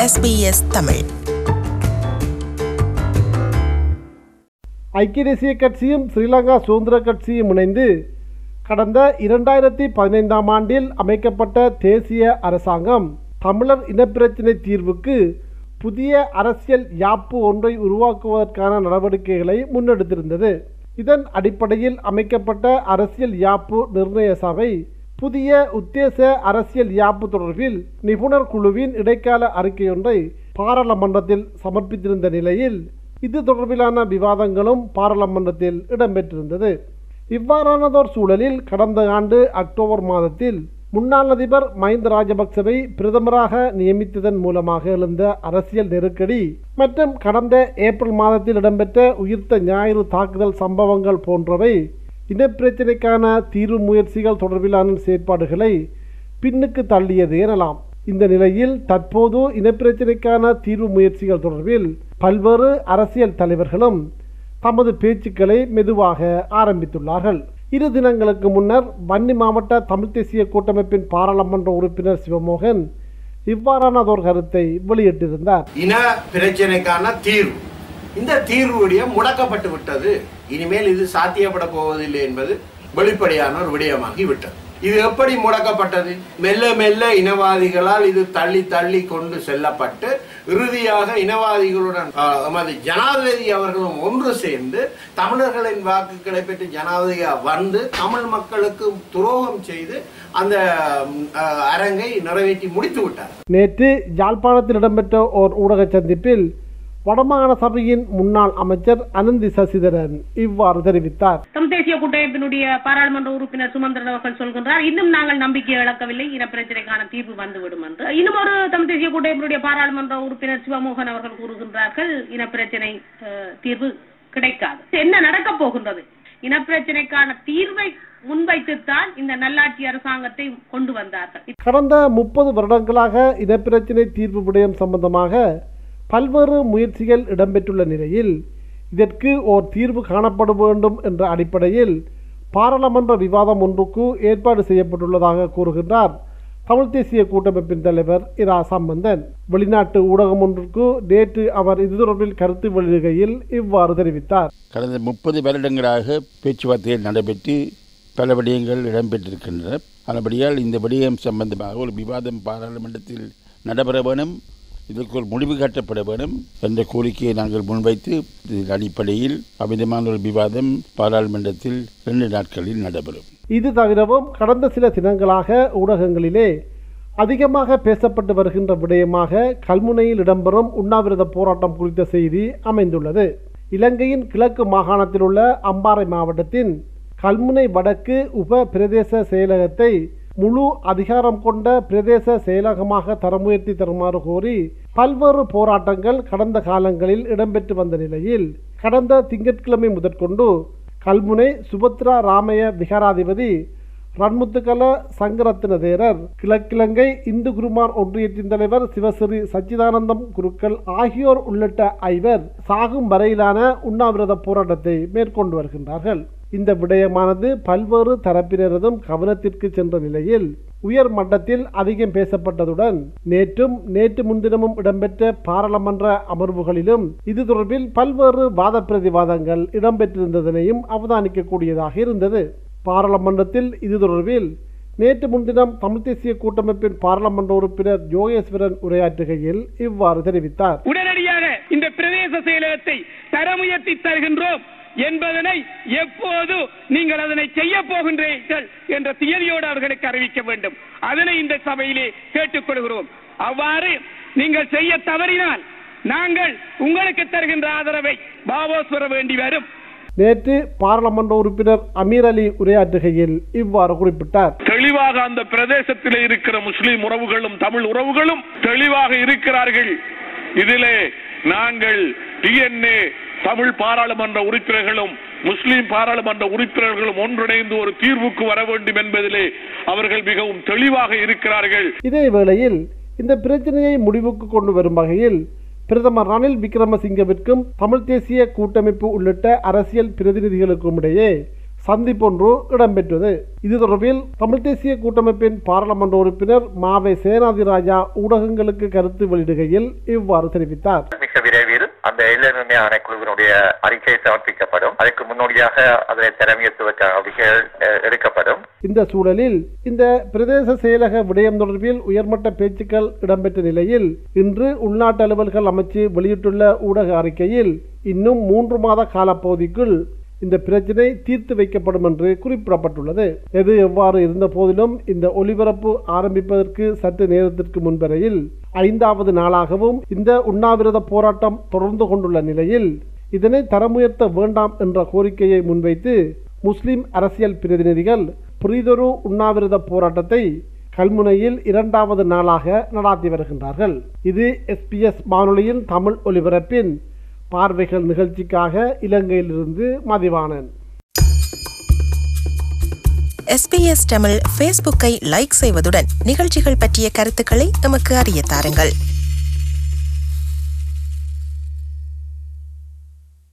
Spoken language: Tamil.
SBS தமிழ் ஐக்கிய தேசிய கட்சியும் ஸ்ரீலங்கா சுதந்திர கட்சியும் இணைந்து கடந்த இரண்டாயிரத்தி பதினைந்தாம் ஆண்டில் அமைக்கப்பட்ட தேசிய அரசாங்கம் தமிழர் இனப்பிரச்சினை தீர்வுக்கு புதிய அரசியல் யாப்பு ஒன்றை உருவாக்குவதற்கான நடவடிக்கைகளை முன்னெடுத்திருந்தது இதன் அடிப்படையில் அமைக்கப்பட்ட அரசியல் யாப்பு நிர்ணய சபை புதிய உத்தேச அரசியல் யாப்பு தொடர்பில் நிபுணர் குழுவின் இடைக்கால அறிக்கையொன்றை பாராளுமன்றத்தில் சமர்ப்பித்திருந்த நிலையில் இது தொடர்பிலான விவாதங்களும் பாராளுமன்றத்தில் இடம்பெற்றிருந்தது இவ்வாறானதோர் சூழலில் கடந்த ஆண்டு அக்டோபர் மாதத்தில் முன்னாள் அதிபர் மஹிந்த ராஜபக்சவை பிரதமராக நியமித்ததன் மூலமாக எழுந்த அரசியல் நெருக்கடி மற்றும் கடந்த ஏப்ரல் மாதத்தில் இடம்பெற்ற உயிர்த்த ஞாயிறு தாக்குதல் சம்பவங்கள் போன்றவை இனப்பிரச்சினைக்கான தீர்வு முயற்சிகள் தொடர்பிலான செயற்பாடுகளை பின்னுக்கு தள்ளியது எனலாம் இந்த நிலையில் தற்போது இனப்பிரச்சினைக்கான தீர்வு முயற்சிகள் தொடர்பில் பல்வேறு அரசியல் தலைவர்களும் தமது பேச்சுக்களை மெதுவாக ஆரம்பித்துள்ளார்கள் இரு தினங்களுக்கு முன்னர் வன்னி மாவட்ட தமிழ் தேசிய கூட்டமைப்பின் பாராளுமன்ற உறுப்பினர் சிவமோகன் இவ்வாறானதொரு கருத்தை வெளியிட்டிருந்தார் இன பிரச்சனைக்கான தீர்வு இந்த தீர்வு விடயம் முடக்கப்பட்டு விட்டது இனிமேல் இது சாத்தியப்பட போவதில்லை என்பது வெளிப்படையான ஒரு விடயமாகி விட்டது இது எப்படி முடக்கப்பட்டது மெல்ல மெல்ல இனவாதிகளால் இது தள்ளி தள்ளி கொண்டு செல்லப்பட்டு இறுதியாக இனவாதிகளுடன் ஆஹ், எமது ஜனாதிபதி அவர்களும் ஒன்று சேர்ந்து தமிழர்களின் வாக்குகளை பெற்று ஜனாதிபதியாக வந்து தமிழ் மக்களுக்கு துரோகம் செய்து அந்த ம், ஆஹ், அரங்கை நிறைவேற்றி முடித்து விட்டார் நேற்று யாழ்ப்பாணத்தில் இடம்பெற்ற ஓர் ஊடக சந்திப்பில் வடமாகாண சபையின் முன்னாள் அமைச்சர் அனந்தி சசிதரன் இவ்வாறு தெரிவித்தார் தமிழ் தேசிய கூட்டமைப்பினுடைய பாராளுமன்ற உறுப்பினர் சுமந்திரன் அவர்கள் சொல்கின்றார் இன்னும் நாங்கள் நம்பிக்கை இழக்கவில்லை இனப்பிரச்சனைக்கான தீர்வு வந்துவிடும் என்று இன்னும் ஒரு தமிழ் தேசிய கூட்டமைப்பினுடைய பாராளுமன்ற உறுப்பினர் சிவமோகன் அவர்கள் கூறுகின்றார்கள் இனப்பிரச்சனை அஹ், தீர்வு கிடைக்காது என்ன நடக்கப் போகின்றது இனப்பிரச்சனைக்கான தீர்வை முன்வைத்துத்தான் இந்த நல்லாட்சி அரசாங்கத்தை கொண்டு வந்தார்கள் கடந்த முப்பது வருடங்களாக இனப்பிரச்சினை தீர்வு விடயம் சம்பந்தமாக பல்வேறு முயற்சிகள் இடம்பெற்றுள்ள நிலையில் இதற்கு ஓர் தீர்வு காணப்பட வேண்டும் என்ற அடிப்படையில் பாராளுமன்ற விவாதம் ஒன்றுக்கு ஏற்பாடு செய்யப்பட்டுள்ளதாக கூறுகின்றார் தமிழ் தேசிய கூட்டமைப்பின் தலைவர் இரா சம்பந்தன் வெளிநாட்டு ஊடகம் ஒன்றுக்கு நேற்று அவர் இது தொடர்பில் கருத்து வெளியிடுகையில் இவ்வாறு தெரிவித்தார் கடந்த முப்பது வருடங்களாக பேச்சுவார்த்தைகள் நடைபெற்று பல விடயங்கள் இடம்பெற்றிருக்கின்றன அதுபடியால் இந்த விடயம் சம்பந்தமாக ஒரு விவாதம் பாராளுமன்றத்தில் நடைபெற வேணும் இதற்கு ஒரு முடிவு கட்டப்பட வேணும் என்ற கோரிக்கையை நாங்கள் முன்வைத்து இதன் அடிப்படையில் அமிதமான ஒரு விவாதம் பாராளுமன்றத்தில் இரண்டு நாட்களில் நடைபெறும் இது தவிரவும் கடந்த சில தினங்களாக ஊடகங்களிலே அதிகமாக பேசப்பட்டு வருகின்ற விடயமாக கல்முனையில் இடம்பெறும் உண்ணாவிரத போராட்டம் குறித்த செய்தி அமைந்துள்ளது இலங்கையின் கிழக்கு மாகாணத்தில் உள்ள அம்பாறை மாவட்டத்தின் கல்முனை வடக்கு உப பிரதேச செயலகத்தை முழு அதிகாரம் கொண்ட பிரதேச செயலகமாக தர முயற்சி தருமாறு கோரி பல்வேறு போராட்டங்கள் கடந்த காலங்களில் இடம்பெற்று வந்த நிலையில் கடந்த திங்கட்கிழமை முதற்கொண்டு கல்முனை சுபத்ரா ராமய விகாராதிபதி ரன்முத்துக்கல சங்கரத்ன தேரர் கிழக்கிழங்கை இந்து குருமார் ஒன்றியத்தின் தலைவர் சிவஸ்ரீ சச்சிதானந்தம் குருக்கள் ஆகியோர் உள்ளிட்ட ஐவர் சாகும் வரையிலான உண்ணாவிரத போராட்டத்தை மேற்கொண்டு வருகின்றார்கள் இந்த விடயமானது பல்வேறு தரப்பினரதும் கவனத்திற்கு சென்ற நிலையில் உயர் மட்டத்தில் அதிகம் பேசப்பட்டதுடன் நேற்றும் நேற்று முன்தினமும் இடம்பெற்ற பாராளுமன்ற அமர்வுகளிலும் இது தொடர்பில் பல்வேறு வாத பிரதிவாதங்கள் இடம்பெற்றிருந்ததனையும் அவதானிக்கக்கூடியதாக இருந்தது பாராளுமன்றத்தில் இது தொடர்பில் நேற்று முன்தினம் தமிழ் தேசிய கூட்டமைப்பின் பாராளுமன்ற உறுப்பினர் யோகேஸ்வரன் உரையாற்றுகையில் இவ்வாறு தெரிவித்தார் உடனடியாக இந்த பிரதேச செயலகத்தை தரமுயர்த்தி தருகின்றோம் என்பதனை எப்போது நீங்கள் அதனை செய்ய போகின்றீர்கள் என்ற தியதியோடு அவர்களுக்கு அறிவிக்க வேண்டும் அதனை இந்த சபையிலே கேட்டுக்கொள்கிறோம் அவ்வாறு நீங்கள் செய்ய தவறினால் நாங்கள் உங்களுக்கு தருகின்ற ஆதரவை பாவோஸ் பெற வேண்டி வரும் நேற்று பாராளுமன்ற உறுப்பினர் அமீர் அலி உரையாற்றுகையில் இவ்வாறு குறிப்பிட்டார் தெளிவாக அந்த பிரதேசத்தில் இருக்கிற முஸ்லிம் உறவுகளும் தமிழ் உறவுகளும் தெளிவாக இருக்கிறார்கள் இதிலே நாங்கள் டிஎன்ஏ தமிழ் பாராளுமன்ற உறுப்பினர்களும் முஸ்லிம் பாராளுமன்ற உறுப்பினர்களும் ஒன்றிணைந்து ஒரு தீர்வுக்கு வர வேண்டும் என்பதிலே அவர்கள் மிகவும் தெளிவாக இருக்கிறார்கள் இதே வேளையில் இந்த பிரச்சனையை முடிவுக்கு கொண்டு வரும் வகையில் பிரதமர் ரணில் விக்ரமசிங்கவிற்கும் தமிழ் தேசிய கூட்டமைப்பு உள்ளிட்ட அரசியல் பிரதிநிதிகளுக்கும் இடையே சந்திப்பொன்று இடம்பெற்றது இது தொடர்பில் தமிழ் தேசிய கூட்டமைப்பின் பாராளுமன்ற உறுப்பினர் மாவை சேனாதிராஜா ஊடகங்களுக்கு கருத்து வெளியிடுகையில் இவ்வாறு தெரிவித்தார் மிக விரைவில் அந்த எல்லைமை ஆணைக்குழுவினுடைய அறிக்கை சமர்ப்பிக்கப்படும் அதற்கு முன்னோடியாக அதனை தலைமையத்துவ அறிக்கைகள் அஹ், எடுக்கப்படும் இந்த சூழலில் இந்த பிரதேச செயலக விடயம் தொடர்பில் உயர்மட்ட பேச்சுக்கள் இடம்பெற்ற நிலையில் இன்று உள்நாட்டு அலுவல்கள் அமைச்சு வெளியிட்டுள்ள ஊடக அறிக்கையில் இன்னும் மூன்று மாத காலப்பகுதிக்குள் இந்த பிரச்சினை தீர்த்து வைக்கப்படும் என்று குறிப்பிடப்பட்டுள்ளது எது எவ்வாறு இருந்த போதிலும் இந்த ஒலிபரப்பு ஆரம்பிப்பதற்கு சற்று நேரத்திற்கு முன்வரையில் ஐந்தாவது நாளாகவும் இந்த உண்ணாவிரத போராட்டம் தொடர்ந்து கொண்டுள்ள நிலையில் இதனை தரமுயர்த்த வேண்டாம் என்ற கோரிக்கையை முன்வைத்து முஸ்லிம் அரசியல் பிரதிநிதிகள் புரிதொரு உண்ணாவிரத போராட்டத்தை கல்முனையில் இரண்டாவது நாளாக நடாத்தி வருகின்றார்கள் இது எஸ்பிஎஸ் வானொலியின் தமிழ் ஒலிபரப்பின் பார்வைகள் நிகழ்ச்சிக்காக இலங்கையிலிருந்து மதிவானன் எஸ்பிஎஸ் தமிழ் ஃபேஸ்புக்கை லைக் செய்வதுடன் நிகழ்ச்சிகள் பற்றிய கருத்துக்களை எமக்கு அறிய தாருங்கள்